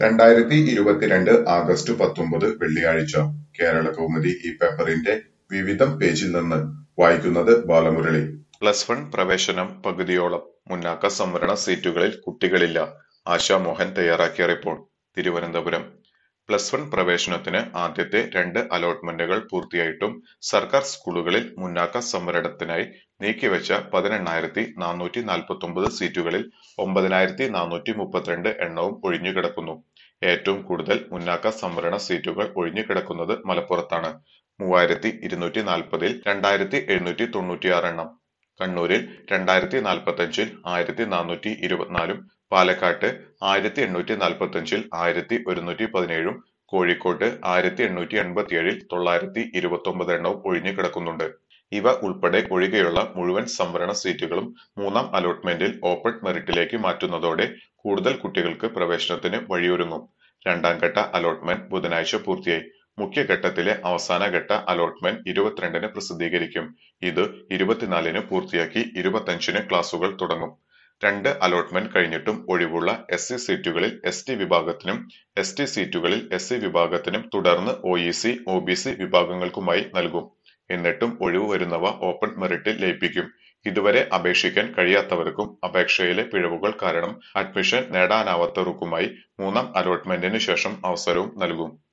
രണ്ടായിരത്തി ഇരുപത്തിരണ്ട് ആഗസ്റ്റ് പത്തൊമ്പത് വെള്ളിയാഴ്ച കേരളകൗമുദി ഈ പേപ്പറിന്റെ വിവിധം പേജിൽ നിന്ന് വായിക്കുന്നത് ബാലമുരളി പ്ലസ് വൺ പ്രവേശനം പകുതിയോളം മുന്നാക്ക സംവരണ സീറ്റുകളിൽ കുട്ടികളില്ല ആശാ മോഹൻ തയ്യാറാക്കിയ റിപ്പോർട്ട് തിരുവനന്തപുരം പ്ലസ് വൺ പ്രവേശനത്തിന് ആദ്യത്തെ രണ്ട് അലോട്ട്മെന്റുകൾ പൂർത്തിയായിട്ടും സർക്കാർ സ്കൂളുകളിൽ മുന്നാക്ക സംവരണത്തിനായി നീക്കിവെച്ച പതിനെണ്ണായിരത്തി നാനൂറ്റി നാൽപ്പത്തി ഒമ്പത് സീറ്റുകളിൽ ഒമ്പതിനായിരത്തി നാനൂറ്റി മുപ്പത്തിരണ്ട് എണ്ണവും ഒഴിഞ്ഞുകിടക്കുന്നു ഏറ്റവും കൂടുതൽ മുന്നാക്ക സംവരണ സീറ്റുകൾ ഒഴിഞ്ഞുകിടക്കുന്നത് മലപ്പുറത്താണ് മൂവായിരത്തി ഇരുന്നൂറ്റി നാൽപ്പതിൽ രണ്ടായിരത്തി എഴുന്നൂറ്റി തൊണ്ണൂറ്റിയാറ് എണ്ണം കണ്ണൂരിൽ രണ്ടായിരത്തി നാൽപ്പത്തഞ്ചിൽ ആയിരത്തി നാനൂറ്റി ഇരുപത്തിനാലും പാലക്കാട്ട് ആയിരത്തി എണ്ണൂറ്റി നാൽപ്പത്തഞ്ചിൽ ആയിരത്തി ഒരുന്നൂറ്റി പതിനേഴും കോഴിക്കോട്ട് ആയിരത്തി എണ്ണൂറ്റി എൺപത്തിയേഴിൽ തൊള്ളായിരത്തി ഇരുപത്തി ഒമ്പത് എണ്ണവും ഒഴിഞ്ഞു കിടക്കുന്നുണ്ട് ഇവ ഉൾപ്പെടെ ഒഴികെയുള്ള മുഴുവൻ സംവരണ സീറ്റുകളും മൂന്നാം അലോട്ട്മെന്റിൽ ഓപ്പൺ മെറിറ്റിലേക്ക് മാറ്റുന്നതോടെ കൂടുതൽ കുട്ടികൾക്ക് പ്രവേശനത്തിന് വഴിയൊരുങ്ങും രണ്ടാം ഘട്ട അലോട്ട്മെന്റ് ബുധനാഴ്ച പൂർത്തിയായി മുഖ്യഘട്ടത്തിലെ അവസാന ഘട്ട അലോട്ട്മെന്റ് ഇരുപത്തിരണ്ടിന് പ്രസിദ്ധീകരിക്കും ഇത് ഇരുപത്തിനാലിന് പൂർത്തിയാക്കി ഇരുപത്തഞ്ചിന് ക്ലാസുകൾ തുടങ്ങും രണ്ട് അലോട്ട്മെന്റ് കഴിഞ്ഞിട്ടും ഒഴിവുള്ള എസ് സി സീറ്റുകളിൽ എസ് ടി വിഭാഗത്തിനും എസ് ടി സീറ്റുകളിൽ എസ് സി വിഭാഗത്തിനും തുടർന്ന് O E C O B C വിഭാഗങ്ങൾക്കുമായി നൽകും എന്നിട്ടും ഒഴിവ് വരുന്നവ ഓപ്പൺ മെറിറ്റിൽ ലയിപ്പിക്കും ഇതുവരെ അപേക്ഷിക്കാൻ കഴിയാത്തവർക്കും അപേക്ഷയിലെ പിഴവുകൾ കാരണം അഡ്മിഷൻ നേടാനാവാത്തവർക്കുമായി മൂന്നാം അലോട്ട്മെന്റിന് ശേഷം അവസരവും നൽകും